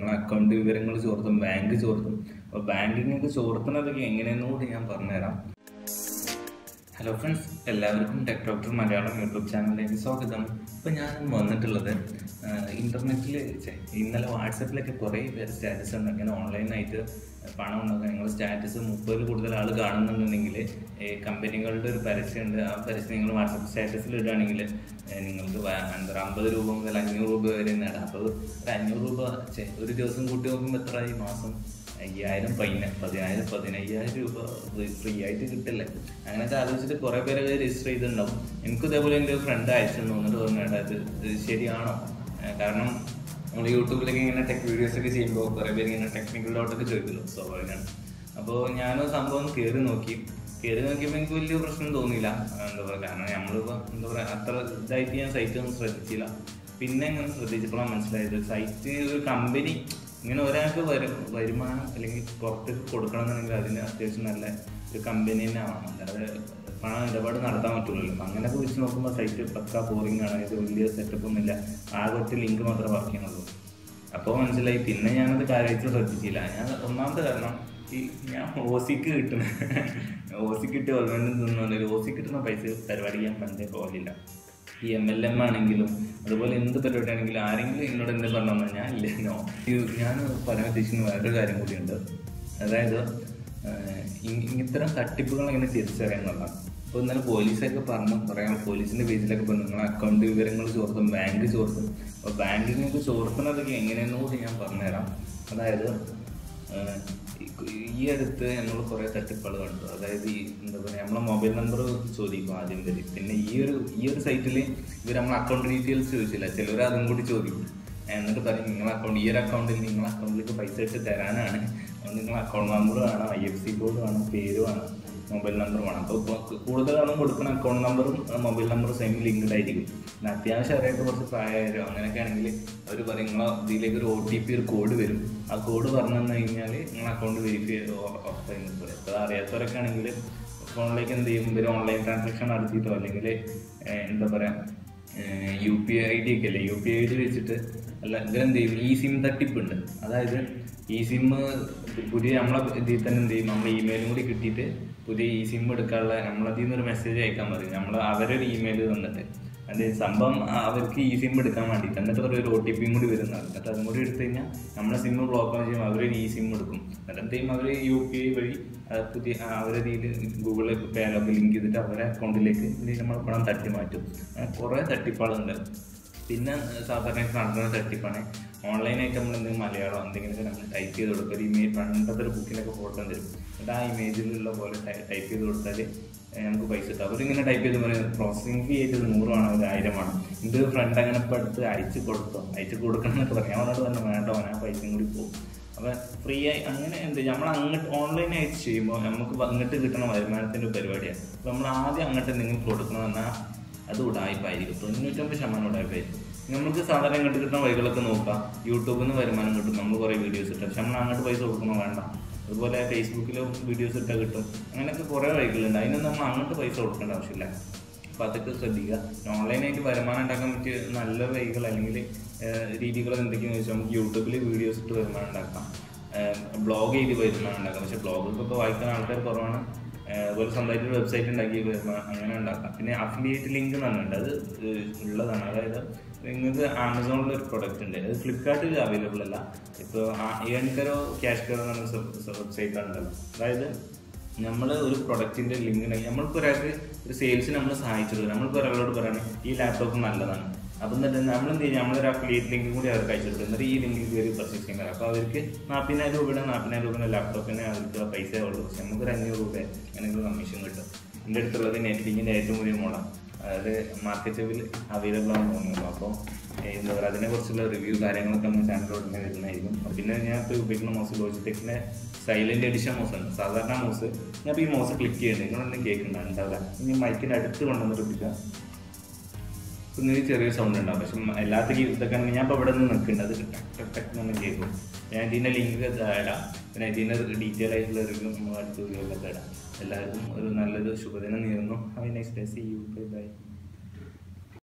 നമ്മളെ അക്കൗണ്ട് വിവരങ്ങൾ ചോർത്തും ബാങ്ക് ചോർത്തും അപ്പോൾ ബാങ്കിങ്ങൊക്കെ ചോർത്തുന്നതൊക്കെ എങ്ങനെയെന്ന് കൂടി ഞാൻ പറഞ്ഞുതരാം ഹലോ ഫ്രണ്ട്സ് എല്ലാവർക്കും ടെക് ഡോക്ടർ മലയാളം യൂട്യൂബ് ചാനലിലേക്ക് സ്വാഗതം ഇപ്പോൾ ഞാൻ വന്നിട്ടുള്ളത് ഇൻ്റർനെറ്റിൽ ഇന്നലെ വാട്സപ്പിലൊക്കെ കുറേ പേര് സ്റ്റാറ്റസ് ഉണ്ട് ഇങ്ങനെ ഓൺലൈനായിട്ട് പണം ഉണ്ടാക്കാൻ നിങ്ങൾ സ്റ്റാറ്റസ് മുപ്പതിൽ കൂടുതൽ ആൾ കാണുന്നുണ്ടെങ്കിൽ കമ്പനികളുടെ ഒരു പരസ്യമുണ്ട് ആ പരസ്യം നിങ്ങൾ വാട്സപ്പ് സ്റ്റാറ്റസിൽ ഇടുകയാണെങ്കിൽ നിങ്ങൾക്ക് വ- എന്താ പറയുക അമ്പത് രൂപ മുതൽ അഞ്ഞൂറ് രൂപ വരെ നേടാം അപ്പോൾ ഒരു അഞ്ഞൂറ് രൂപ ഛെ, ഒരു ദിവസം കൂട്ടി നോക്കുമ്പോൾ എത്രയായി മാസം അയ്യായിരം പതിന പതിനായിരം പതിനയ്യായിരം രൂപ ഫ്രീ ആയിട്ട് കിട്ടില്ലേ അങ്ങനെയൊക്കെ ആലോചിച്ചിട്ട് കുറേ പേര് രജിസ്റ്റർ ചെയ്തിട്ടുണ്ടാവും എനിക്കും ഇതേപോലെ എൻ്റെ ഒരു ഫ്രണ്ട് അയച്ചു തോന്നിട്ട് തോന്നുന്നുണ്ട് അത് ഇത് ശരിയാണോ ഏഹ് കാരണം നമ്മൾ യൂട്യൂബിലൊക്കെ ഇങ്ങനെ ടെക് വീഡിയോസ് ഒക്കെ ചെയ്യുമ്പോൾ കുറേ പേര് ഇങ്ങനെ ടെക്നിക്കൽ ഡൗട്ടൊക്കെ ചോദിക്കുമല്ലോ സ്വാഭാവികമാണ് അപ്പോൾ ഞാനൊരു സംഭവം കയറി നോക്കി കയറി നോക്കിയപ്പോൾ എനിക്ക് വലിയ പ്രശ്നം തോന്നിയില്ല ആ, എന്താ പറയുക കാരണം നമ്മളിപ്പോൾ എന്താ പറയുക അത്ര ഇതായിട്ട് ഞാൻ സൈറ്റ് ഒന്നും ശ്രദ്ധിച്ചില്ല പിന്നെ ഇങ്ങനെ ശ്രദ്ധിച്ചപ്പോഴാണ് മനസ്സിലായത് സൈറ്റ് ഒരു കമ്പനി ഇങ്ങനെ ഒരാൾക്ക് വരു വരുമാനം അല്ലെങ്കിൽ പുറത്തേക്ക് കൊടുക്കണമെന്നുണ്ടെങ്കിൽ അതിന് അത്യാവശ്യം നല്ല ഒരു കമ്പനി തന്നെ ആവണം അല്ലാതെ പണം ഇടപാട് നടത്താൻ പറ്റുള്ളൂ അപ്പം അങ്ങനെയൊക്കെ വെച്ച് നോക്കുമ്പോൾ സൈറ്റ് പക്ക ബോറിംഗ് ആണ് ഇത് വലിയ സെറ്റപ്പ് ഒന്നുമില്ല ആകെ ഒറ്റ ലിങ്ക് മാത്രമേ വർക്ക് ചെയ്യുന്നുള്ളൂ അപ്പോൾ മനസ്സിലായി പിന്നെ ഞാനത് കാര്യമായിട്ട് ശ്രദ്ധിച്ചില്ല ഞാൻ ഒന്നാമത്തെ കാരണം ഈ ഞാൻ ഓസിക്ക് കിട്ടുന്ന ഓസിക്ക് കിട്ടിയ ഗവൺമെൻറ് നിന്നുകൊണ്ട് ഓസിക്ക് കിട്ടുന്ന പൈസ പരിപാടി ഞാൻ പണ്ടേ പോകില്ല ഈ എം എൽ എം ആണെങ്കിലും അതുപോലെ എന്ത് പരിപാടി ആണെങ്കിലും ആരെങ്കിലും എന്നോട് എന്ത് പറഞ്ഞു ഞാൻ ഇല്ല നോ ഞാൻ പറയാൻ ഉദ്ദേശിക്കുന്ന വേറൊരു കാര്യം കൂടിയുണ്ട് അതായത് ആഹ് ഇ- ഇത്തരം തട്ടിപ്പുകൾ എങ്ങനെ തിരിച്ചറിയാന്നുള്ളതാണ് ഇപ്പോൾ ഇന്നലെ പോലീസൊക്കെ പറഞ്ഞു പറയാം പോലീസിന്റെ പേജിലൊക്കെ പറഞ്ഞു നിങ്ങളെ അക്കൗണ്ട് വിവരങ്ങൾ ചോർത്തും ബാങ്ക് ചോർത്തും അപ്പോൾ ബാങ്കിങ്ങൊക്കെ ചോർത്തുന്നതൊക്കെ എങ്ങനെയെന്ന് കൂടി ഞാൻ പറഞ്ഞുതരാം അതായത് ആഹ് ഈ- ഈ അടുത്ത് നമ്മൾ കുറേ തട്ടിപ്പുകൾ കണ്ടു അതായത് ഈ എന്താ പറയുക നമ്മളെ മൊബൈൽ നമ്പർ ചോദിക്കും ആദ്യം വരും പിന്നെ ഈ ഒരു ഈ ഒരു സൈറ്റിൽ ഇവർ നമ്മളെ അക്കൗണ്ട് ഡീറ്റെയിൽസ് ചോദിച്ചില്ല ചിലർ അതും കൂടി ചോദിക്കും എന്നിട്ട് പറയും നിങ്ങളെ അക്കൗണ്ട് ഈ ഒരു അക്കൗണ്ടിൽ നിങ്ങളെ അക്കൗണ്ടിലേക്ക് പൈസ ഇട്ട് തരാനാണ് അതുകൊണ്ട് നിങ്ങൾ അക്കൗണ്ട് നമ്പർ വേണം ഐ എഫ് സി കോഡ് വേണം പേര് വേണം മൊബൈൽ നമ്പർ വേണം അപ്പോൾ കൂടുതൽ ആളും കൊടുക്കുന്ന അക്കൗണ്ട് നമ്പറും മൊബൈൽ നമ്പറും സെയിം ലിങ്ക്ഡ് ആയിരിക്കും പിന്നെ അത്യാവശ്യം അറിയാത്ത കുറച്ച് പ്രായമായവരോ അങ്ങനെയൊക്കെ ആണെങ്കിൽ അവർ പറയും നിങ്ങളെ ഇതിലേക്ക് ഒരു ഒ ടി പി ഒരു കോഡ് വരും ആ കോഡ് പറഞ്ഞു തന്നു കഴിഞ്ഞാൽ നിങ്ങൾ അക്കൗണ്ട് വെരിഫൈ ചെയ്ത് ഉറപ്പായി നിൽക്കും അപ്പോൾ അറിയാത്തവരൊക്കെ ആണെങ്കിൽ ഫോണിലേക്ക് എന്ത് ചെയ്യും ഇവർ ഓൺലൈൻ ട്രാൻസാക്ഷൻ നടത്തിയിട്ടോ അല്ലെങ്കിൽ എന്താ പറയുക യു പി ഐ ഡി ഒക്കെ അല്ലേ യു പി ഐ ഡി വെച്ചിട്ട് അല്ല ഇവരെന്ത് ചെയ്യും ഈ സിം തട്ടിപ്പുണ്ട് അതായത് ഈ സിം പുതിയ നമ്മളെ ഇതിൽ തന്നെ എന്ത് ചെയ്യും നമ്മൾ ഇമെയിലും കൂടി കിട്ടിയിട്ട് പുതിയ ഈ സിം എടുക്കാനുള്ള നമ്മളതിൽ നിന്ന് ഒരു മെസ്സേജ് അയക്കാൻ പറയും നമ്മൾ അവരൊരു ഇമെയിൽ തന്നിട്ട് അത് സംഭവം ആ- അവർക്ക് ഈ സിം എടുക്കാൻ വേണ്ടിയിട്ട് എന്നിട്ട് ഒരു ഒ ടി പിയും കൂടി വരുന്നതാണ് എന്നിട്ട് അതും കൂടി എടുത്തു കഴിഞ്ഞാൽ നമ്മളെ സിം ബ്ലോക്ക് ചെയ്യുമ്പോൾ അവർ ഈ സിം എടുക്കും എന്നിട്ട് എന്ത് ചെയ്യും അവർ യു പി ഐ വഴി ആ, പുതിയ ആ, അവരുടെ ഇതിൽ ഗൂഗിളിൽ പേലൊക്കെ ലിങ്ക് ചെയ്തിട്ട് അവരുടെ അക്കൗണ്ടിലേക്ക് നമ്മൾ പണം തട്ടി മാറ്റും അങ്ങനെ കുറേ തട്ടിപ്പുകളുണ്ട് പിന്നെ സാധാരണ നടക്കുന്ന തട്ടിപ്പാണ് ഓൺലൈനായിട്ട് നമ്മൾ എന്തെങ്കിലും മലയാളം എന്തെങ്കിലുമൊക്കെ നമ്മൾ ടൈപ്പ് ചെയ്ത് കൊടുക്കുക ഒരു ഇമേജ് പണ്ടത്തെ ഒരു ബുക്കിലൊക്കെ ഫോട്ടോ തരും എന്നിട്ട് ആ ഇമേജിലുള്ള പോലെ ടൈപ്പ് ചെയ്ത് കൊടുത്താൽ ഏഹ് നമുക്ക് പൈസ കിട്ടും അവരിങ്ങനെ ടൈപ്പ് ചെയ്ത് പറയും പ്രോസസ്സിംഗ് ഫീ ആയിട്ട് നൂറാണ് ഒരു ആയിരമാണ് എൻ്റെ ഒരു ഫ്രണ്ട് അങ്ങനെ ഇപ്പോൾ അടുത്ത് അയച്ചു കൊടുത്തോ അയച്ചു കൊടുക്കണം എന്നൊക്കെ പറയാം അവനോട് തന്നെ വേണ്ട അവൻ ആ പൈസയും കൂടി പോകും അപ്പം ഫ്രീ ആയി അങ്ങനെ എന്ത് നമ്മൾ അങ്ങോട്ട് ഓൺലൈനായിട്ട് ചെയ്യുമ്പോൾ നമുക്ക് അങ്ങോട്ട് കിട്ടുന്ന വരുമാനത്തിൻ്റെ പരിപാടിയാണ് അപ്പോൾ നമ്മൾ ആദ്യം അങ്ങോട്ട് എന്തെങ്കിലും കൊടുക്കണം പറഞ്ഞാൽ അത് ഉടായ്പായിരിക്കും തൊണ്ണൂറ്റൊമ്പത് ശതമാനം ഉടായ്പായിരിക്കും നമുക്ക് സാധാരണ ഇങ്ങോട്ട് കിട്ടുന്ന വഴികളൊക്കെ നോക്കാം യൂട്യൂബിൽ നിന്ന് വരുമാനം കിട്ടും നമ്മൾ കുറേ വീഡിയോസ് ഇട്ടാൽ പക്ഷെ നമ്മൾ അങ്ങോട്ട് പൈസ കൊടുക്കണോ വേണ്ട അതുപോലെ ഫേസ്ബുക്കിലും വീഡിയോസ് ഇട്ടാൽ കിട്ടും അങ്ങനെയൊക്കെ കുറേ വഴികളുണ്ട് അതിനൊന്നും നമ്മൾ അങ്ങോട്ട് പൈസ കൊടുക്കേണ്ട ആവശ്യമില്ല അപ്പോൾ അതൊക്കെ ശ്രദ്ധിക്കുക ഓൺലൈനായിട്ട് വരുമാനം ഉണ്ടാക്കാൻ പറ്റിയ നല്ല വഴികൾ അല്ലെങ്കിൽ രീതികൾ എന്തൊക്കെയാണെന്ന് വെച്ചാൽ നമുക്ക് യൂട്യൂബിൽ വീഡിയോസ് ഇട്ട് വരുമാനം ഉണ്ടാക്കാം ബ്ലോഗ് ചെയ്ത് വരുമാനം ഉണ്ടാക്കാം പക്ഷേ ബ്ലോഗൊക്കെ വായിക്കുന്ന ആൾക്കാർ കുറവാണ് ഏഹ് അതുപോലെ സ്വന്തമായിട്ട് ഒരു വെബ്സൈറ്റ് ഉണ്ടാക്കി വരുമാനം അങ്ങനെ ഉണ്ടാക്കാം പിന്നെ അഫിലിയേറ്റ് ലിങ്ക് എന്ന് പറഞ്ഞിട്ടുണ്ട് അത് ഏഹ് ഉള്ളതാണ് അതായത് നിങ്ങൾക്ക് ആമസോണിൽ ഒരു പ്രൊഡക്റ്റ് ഉണ്ട് അത് ഫ്ലിപ്കാർട്ടിൽ അവൈലബിൾ അല്ല ഇപ്പോൾ ഏൺകരോ ക്യാഷ് കരോ എന്ന് പറഞ്ഞ വെബ്സൈറ്റ് ഉണ്ടല്ലോ അതായത് നമ്മൾ ഒരു പ്രൊഡക്റ്റിന്റെ ലിങ്ക് ഉണ്ടെങ്കിൽ നമ്മൾക്ക് ഒരാൾക്ക് ഒരു സെയിൽസ് നമ്മൾ സഹായിച്ചത് നമ്മൾക്ക് ഒരാളോട് പറയണേ ഈ ലാപ്ടോപ്പ് നല്ലതാണ് അപ്പം എന്നിട്ട് നമ്മൾ എന്ത് ചെയ്യും നമ്മളൊരു അഫിലിയേറ്റ് ലിങ്ക് കൂടി അവർക്ക് അയച്ചു കൊടുക്കും എന്നിട്ട് ഈ ലിങ്കിൽ കയറി പർച്ചേസ് ചെയ്യാൻ അപ്പോൾ അവർക്ക് നാൽപ്പതിനായിരം രൂപയുടെ നാൽപ്പതിനായിരം രൂപയുടെ ലാപ്ടോപ്പിന് അവർക്ക് ആ പൈസ ഉള്ളൂ പക്ഷെ നമുക്കൊരു അഞ്ഞൂറ് രൂപ അങ്ങനെ കമ്മീഷൻ കിട്ടും എൻ്റെ അടുത്തുള്ളത് നെറ്റ്ലിങ്ങിൻ്റെ ഏറ്റവും വലിയ മോളാണ് അതായത് മാർക്കറ്റിൽ അവൈലബിൾ ആണെന്ന് തോന്നുന്നു അപ്പോൾ എന്താ പറയുക അതിനെക്കുറിച്ചുള്ള റിവ്യൂ കാര്യങ്ങളൊക്കെ നമ്മൾ ചാനലിൽ ഉടനെ വരുന്നതായിരിക്കും പിന്നെ ഞാൻ ഇപ്പോൾ ഉപയോഗിക്കുന്ന മൗസ് ലോജിടെക്കിൻ്റെ സൈലന്റ് എഡിഷൻ മൗസ് ഉണ്ട് സാധാരണ മൗസ് ഞാൻ ഇപ്പോൾ ഈ മൗസ് ക്ലിക്ക് ചെയ്യുന്നത് നിങ്ങളൊന്നും കേൾക്കുന്നുണ്ട് ഉണ്ടാവില്ല ഇനി മൈക്കിൻ്റെ അടുത്ത് കൊണ്ടുവന്നിട്ട് പിടിക്കുക പിന്നെ ഒരു ചെറിയ സൗണ്ട് ഉണ്ടാവും പക്ഷെ എല്ലാത്തിനും ഇതൊക്കെ ആണെങ്കിൽ ഞാൻ ഇപ്പോൾ ഇവിടെ നിന്ന് നിൽക്കുന്നുണ്ട് അത് ടക്ക് ടക്ക് എന്ന് കേൾക്കും ഞാൻ ഇതിൻ്റെ ലിങ്ക് ഇടാം പിന്നെ ഇതിൻ്റെ ഡീറ്റെയിൽ ആയിട്ടുള്ള റിവ്യൂ നമ്മൾ അടുത്ത വീഡിയോയിലൊക്കെ ഇടാം എല്ലാവർക്കും ഒരു നല്ലൊരു ശുഭദിനം നേരുന്നു have nice day see you bye by